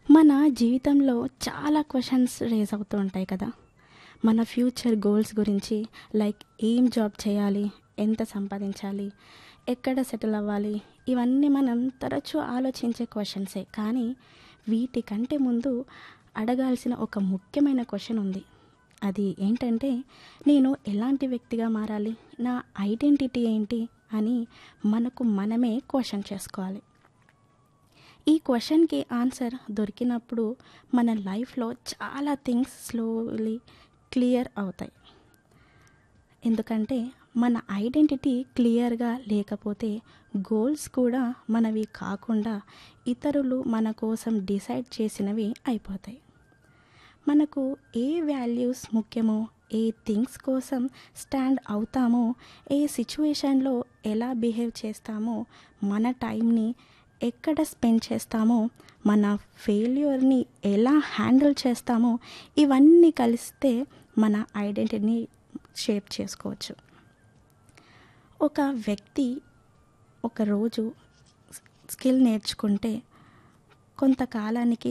మన జీవితంలో చాలా క్వశ్చన్స్ రేజ్ అవుతూ ఉంటాయి కదా మన ఫ్యూచర్ గోల్స్ గురించి లైక్ ఏం జాబ్ చేయాలి ఎంత సంపాదించాలి ఎక్కడ సెటిల్ అవ్వాలి ఇవన్నీ మనం తరచూ ఆలోచించే క్వశ్చన్సే కానీ వీటికంటే ముందు అడగాల్సిన ఒక ముఖ్యమైన క్వశ్చన్ ఉంది అది ఏంటంటే నేను ఎలాంటి వ్యక్తిగా మారాలి నా ఐడెంటిటీ ఏంటి అని మనకు మనమే క్వశ్చన్ చేసుకోవాలి ఈ క్వశ్చన్కి ఆన్సర్ దొరికినప్పుడు మన లైఫ్లో చాలా థింగ్స్ స్లోలీ క్లియర్ అవుతాయి ఎందుకంటే మన ఐడెంటిటీ క్లియర్గా లేకపోతే గోల్స్ కూడా మనవి కాకుండా ఇతరులు మన కోసం డిసైడ్ చేసినవి అయిపోతాయి మనకు ఏ వాల్యూస్ ముఖ్యమో ఏ థింగ్స్ కోసం స్టాండ్ అవుతామో ఏ సిచ్యువేషన్లో ఎలా బిహేవ్ చేస్తామో మన టైంని ఎక్కడ స్పెండ్ చేస్తామో మన ఫెయిల్యూర్ని ఎలా హ్యాండిల్ చేస్తామో ఇవన్నీ కలిస్తే మన ఐడెంటిటీని షేప్ చేసుకోవచ్చు ఒక వ్యక్తి ఒకరోజు స్కిల్ నేర్చుకుంటే కొంతకాలానికి